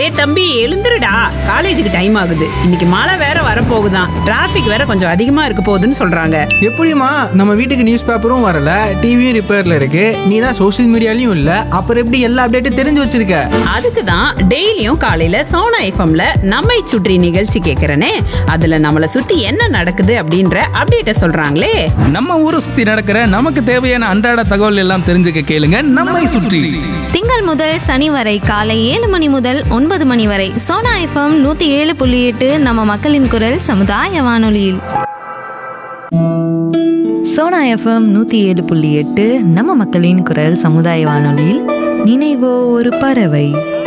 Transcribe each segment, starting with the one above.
டேய் தம்பி எழுந்துருடா காலேஜுக்கு டைம் ஆகுது இன்னைக்கு மழை வேற வரப்போகுதாம் டிராஃபிக் வேற கொஞ்சம் அதிகமா இருக்க போகுதுன்னு சொல்றாங்க எப்படிம்மா நம்ம வீட்டுக்கு நியூஸ் பேப்பரும் வரல டிவியும் ரிப்பேர்ல இருக்கு நீ தான் சோஷியல் மீடியாலையும் இல்ல அப்புறம் எப்படி எல்லா அப்டேட்டும் தெரிஞ்சு வச்சிருக்க அதுக்கு தான் டெய்லியும் காலையில சோனா எஃப்எம்ல நம்மை சுற்றி நிகழ்ச்சி கேட்கறனே அதுல நம்மளை சுத்தி என்ன நடக்குது அப்படின்ற அப்டேட்ட சொல்றாங்களே நம்ம ஊரை சுத்தி நடக்கிற நமக்கு தேவையான அன்றாட தகவல் எல்லாம் தெரிஞ்சுக்க கேளுங்க நம்மை சுற்றி திங்கள் முதல் சனி வரை காலை ஏழு மணி முதல் ஒன்பது மணி வரை சோனா எஃப்எம் நூத்தி ஏழு புள்ளி எட்டு நம்ம மக்களின் குரல் சமுதாய வானொலியில் சோனா எஃப்எம் நூற்றி ஏழு புள்ளி எட்டு நம்ம மக்களின் குரல் சமுதாய வானொலியில் நினைவோ ஒரு பறவை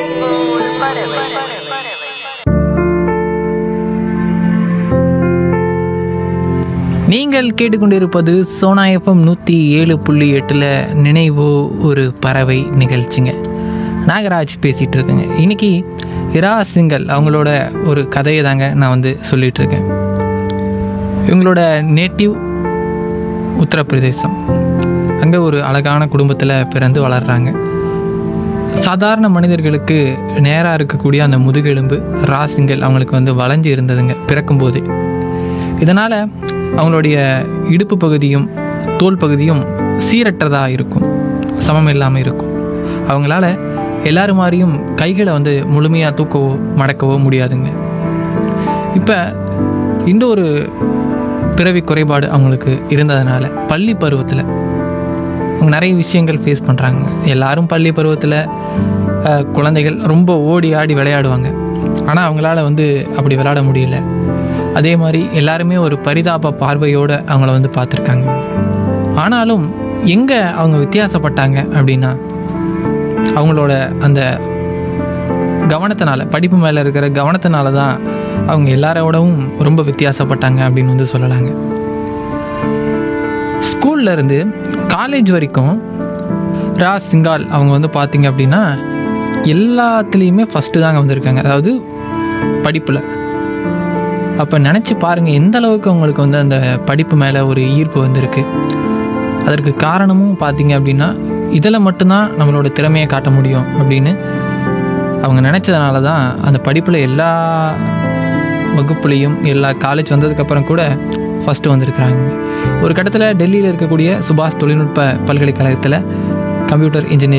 நீங்கள் கேட்டுக்கொண்டிருப்பது சோனா எஃப்எம் நூற்றி ஏழு புள்ளி எட்டில் நினைவோ ஒரு பறவை நிகழ்ச்சிங்க நாகராஜ் பேசிகிட்டு இருக்கேங்க இன்னைக்கு இரா சிங்கல் அவங்களோட ஒரு கதையை தாங்க நான் வந்து சொல்லிட்டு இருக்கேன் இவங்களோட நேட்டிவ் உத்தரப்பிரதேசம் அங்கே ஒரு அழகான குடும்பத்தில் பிறந்து வளர்கிறாங்க சாதாரண மனிதர்களுக்கு நேராக இருக்கக்கூடிய அந்த முதுகெலும்பு ராசிங்கள் அவங்களுக்கு வந்து வளைஞ்சு இருந்ததுங்க பிறக்கும்போதே இதனால் அவங்களுடைய இடுப்பு பகுதியும் தோல் பகுதியும் சீரற்றதாக இருக்கும் சமம் இல்லாமல் இருக்கும் அவங்களால எல்லாரும் மாதிரியும் கைகளை வந்து முழுமையாக தூக்கவோ மடக்கவோ முடியாதுங்க இப்போ இந்த ஒரு பிறவி குறைபாடு அவங்களுக்கு இருந்ததுனால பள்ளி பருவத்தில் அவங்க நிறைய விஷயங்கள் ஃபேஸ் பண்ணுறாங்க எல்லாரும் பள்ளி பருவத்தில் அஹ், குழந்தைகள் ரொம்ப ஓடி ஆடி விளையாடுவாங்க ஆனால் அவங்களால வந்து அப்படி விளையாட முடியல அதே மாதிரி எல்லாருமே ஒரு பரிதாப பார்வையோடு அவங்கள வந்து பார்த்துருக்காங்க ஆனாலும் எங்கே அவங்க வித்தியாசப்பட்டாங்க அப்படின்னா அவங்களோட அந்த கவனத்தினால படிப்பு மேலே இருக்கிற கவனத்தினால தான் அவங்க எல்லாரோடவும் ரொம்ப வித்தியாசப்பட்டாங்க அப்படின்னு வந்து சொல்லலாங்க ஸ்கூல்ல இருந்து காலேஜ் வரைக்கும் ரா சிங்கால் அவங்க வந்து பார்த்தீங்க அப்படின்னா எல்லாத்துலேயுமே ஃபஸ்ட்டு தாங்க வந்திருக்காங்க அதாவது படிப்பில் அப்போ நினச்சி பாருங்கள் எந்த அளவுக்கு அவங்களுக்கு வந்து அந்த படிப்பு மேலே ஒரு ஈர்ப்பு வந்திருக்கு அதற்கு காரணமும் பார்த்தீங்க அப்படின்னா இதில் மட்டும்தான் நம்மளோட திறமையை காட்ட முடியும் அப்படின்னு அவங்க நினச்சதுனால தான் அந்த படிப்பில் எல்லா வகுப்புலேயும் எல்லா காலேஜ் வந்ததுக்கப்புறம் கூட ஃபஸ்ட்டு வந்திருக்கிறாங்க ஒரு கட்டத்தில் டெல்லியில் இருக்கக்கூடிய சுபாஷ் தொழில்நுட்ப பல்கலைக்கழகத்தில் கம்ப்யூட்டர் இன்ஜினியரிங்